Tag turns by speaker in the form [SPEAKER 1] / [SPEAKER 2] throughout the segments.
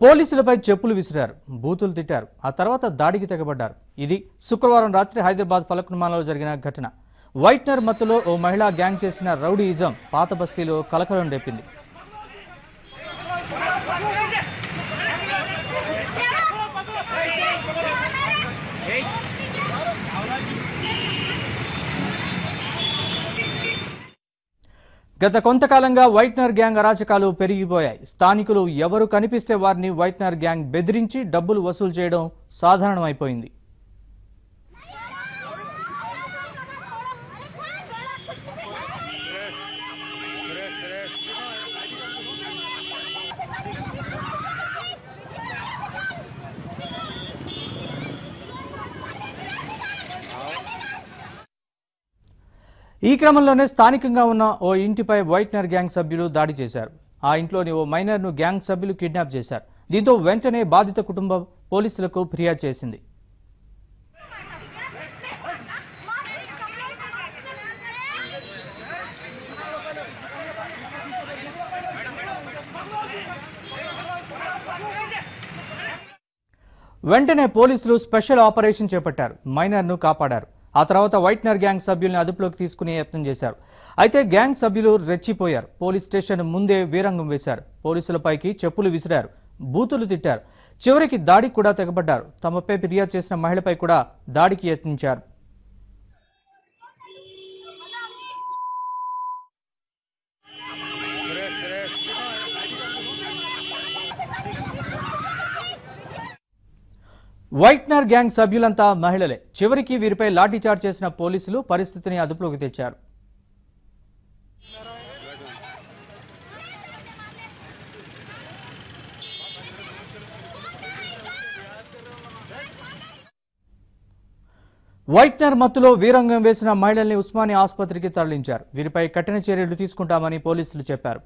[SPEAKER 1] పోలీసులపై చెప్పులు విసిరారు బూతులు తిట్టారు ఆ తర్వాత దాడికి తెగబడ్డారు ఇది శుక్రవారం రాత్రి హైదరాబాద్ ఫలక్నుమాలో జరిగిన ఘటన వైట్నర్ మత్తులో ఓ మహిళా గ్యాంగ్ చేసిన రౌడీయిజం పాత బస్తీలో కలకలం రేపింది గత కొంతకాలంగా వైట్నర్ గ్యాంగ్ అరాచకాలు పెరిగిపోయాయి స్థానికులు ఎవరు కనిపిస్తే వారిని వైట్నర్ గ్యాంగ్ బెదిరించి డబ్బులు వసూలు చేయడం సాధారణమైపోయింది ఈ క్రమంలోనే స్థానికంగా ఉన్న ఓ ఇంటిపై వైట్నర్ గ్యాంగ్ సభ్యులు దాడి చేశారు ఆ ఇంట్లోని ఓ మైనర్ను గ్యాంగ్ సభ్యులు కిడ్నాప్ చేశారు దీంతో వెంటనే బాధిత కుటుంబం పోలీసులకు ఫిర్యాదు చేసింది వెంటనే పోలీసులు స్పెషల్ ఆపరేషన్ చేపట్టారు మైనర్ను కాపాడారు ఆ తర్వాత వైట్నర్ గ్యాంగ్ సభ్యుల్ని అదుపులోకి తీసుకునే యత్నం చేశారు అయితే గ్యాంగ్ సభ్యులు రెచ్చిపోయారు పోలీస్ స్టేషన్ ముందే వీరంగం వేశారు పోలీసులపైకి చెప్పులు విసిరారు బూతులు తిట్టారు చివరికి దాడికి కూడా తెగబడ్డారు తమపై ఫిర్యాదు చేసిన మహిళపై కూడా దాడికి యత్నించారు వైట్నర్ గ్యాంగ్ సభ్యులంతా మహిళలే చివరికి వీరిపై లాఠీచార్జ్ చేసిన పోలీసులు పరిస్థితిని అదుపులోకి తెచ్చారు వైట్నర్ మత్తులో వీరంగం వేసిన మహిళల్ని ఉస్మానియా ఆసుపత్రికి తరలించారు వీరిపై కఠిన చర్యలు తీసుకుంటామని పోలీసులు చెప్పారు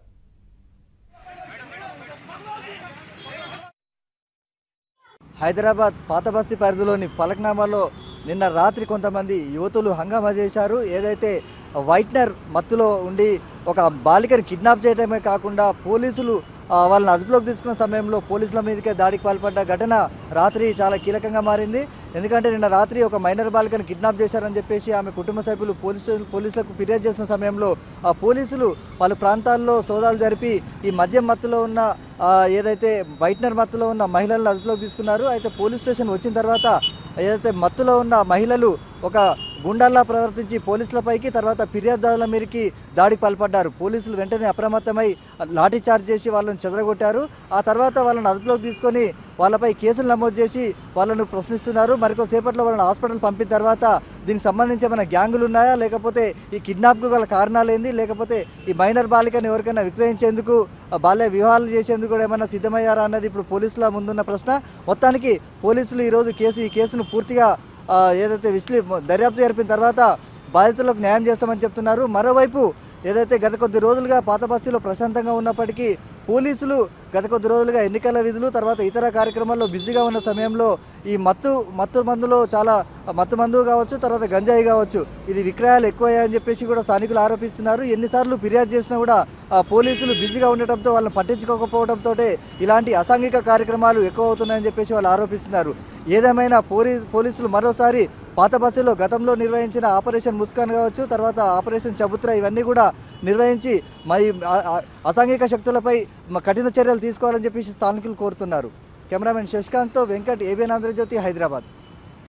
[SPEAKER 2] హైదరాబాద్ పాత బస్తీ పరిధిలోని పలక్నామాలో నిన్న రాత్రి కొంతమంది యువతులు హంగామా చేశారు ఏదైతే వైట్నర్ మత్తులో ఉండి ఒక బాలికను కిడ్నాప్ చేయడమే కాకుండా పోలీసులు ఆ, వాళ్ళని అదుపులోకి తీసుకున్న సమయంలో పోలీసుల మీదకే దాడికి పాల్పడ్డ ఘటన రాత్రి చాలా కీలకంగా మారింది ఎందుకంటే నిన్న రాత్రి ఒక మైనర్ బాలికను కిడ్నాప్ చేశారని చెప్పేసి ఆమె కుటుంబ సభ్యులు పోలీసు పోలీసులకు ఫిర్యాదు చేసిన సమయంలో ఆ పోలీసులు పలు ప్రాంతాల్లో సోదాలు జరిపి ఈ మద్యం మత్తులో ఉన్న ఆ, ఏదైతే వైట్నర్ మత్తులో ఉన్న మహిళలను అదుపులోకి తీసుకున్నారు అయితే పోలీస్ స్టేషన్ వచ్చిన తర్వాత ఏదైతే మత్తులో ఉన్న మహిళలు ఒక గుండాల్లా ప్రవర్తించి పోలీసులపైకి తర్వాత ఫిర్యాదుదారుల మీదకి దాడికి పాల్పడ్డారు పోలీసులు వెంటనే అప్రమత్తమై లాఠీ చార్జ్ చేసి వాళ్ళని చెదరగొట్టారు ఆ తర్వాత వాళ్ళని అదుపులోకి తీసుకొని వాళ్ళపై కేసులు నమోదు చేసి వాళ్ళను ప్రశ్నిస్తున్నారు మరికొద్దిసేపట్లో వాళ్ళని హాస్పిటల్ పంపిన తర్వాత దీనికి సంబంధించి ఏమైనా గ్యాంగులు ఉన్నాయా లేకపోతే ఈ కిడ్నాప్కు గల కారణాలు ఏంది లేకపోతే ఈ మైనర్ బాలికను ఎవరికైనా విక్రయించేందుకు ఆ బాల్య వివాహాలు చేసేందుకు కూడా ఏమైనా సిద్ధమయ్యారా అన్నది ఇప్పుడు పోలీసుల ముందున్న ప్రశ్న మొత్తానికి పోలీసులు ఈరోజు కేసు ఈ కేసును పూర్తిగా ఆ, ఏదైతే విశ్లే దర్యాప్తు జరిపిన తర్వాత బాధితులకు న్యాయం చేస్తామని చెప్తున్నారు మరోవైపు ఏదైతే గత కొద్ది రోజులుగా పాత బస్తీలో ప్రశాంతంగా ఉన్నప్పటికీ పోలీసులు గత కొద్ది రోజులుగా ఎన్నికల విధులు తర్వాత ఇతర కార్యక్రమాల్లో బిజీగా ఉన్న సమయంలో ఈ మత్తు మత్తు మందులో చాలా మత్తు మందు కావచ్చు తర్వాత గంజాయి కావచ్చు ఇది విక్రయాలు ఎక్కువయ్యాయని చెప్పేసి కూడా స్థానికులు ఆరోపిస్తున్నారు ఎన్నిసార్లు ఫిర్యాదు చేసినా కూడా ఆ పోలీసులు బిజీగా ఉండటంతో వాళ్ళని పట్టించుకోకపోవడంతో ఇలాంటి అసాంఘిక కార్యక్రమాలు ఎక్కువ అవుతున్నాయని చెప్పేసి వాళ్ళు ఆరోపిస్తున్నారు ఏదేమైనా పోలీస్ పోలీసులు మరోసారి పాత బస్సులో గతంలో నిర్వహించిన ఆపరేషన్ ముస్కాన్ కావచ్చు తర్వాత ఆపరేషన్ చబుత్ర ఇవన్నీ కూడా నిర్వహించి మరి ఆ- ఆ- అసాంఘిక శక్తులపై మ- కఠిన చర్యలు తీసుకోవాలని చెప్పేసి స్థానికులు కోరుతున్నారు కెమెరామెన్ శశికాంత్తో వెంకట్ ఏబిఎన్ ఆంధ్రజ్యోతి హైదరాబాద్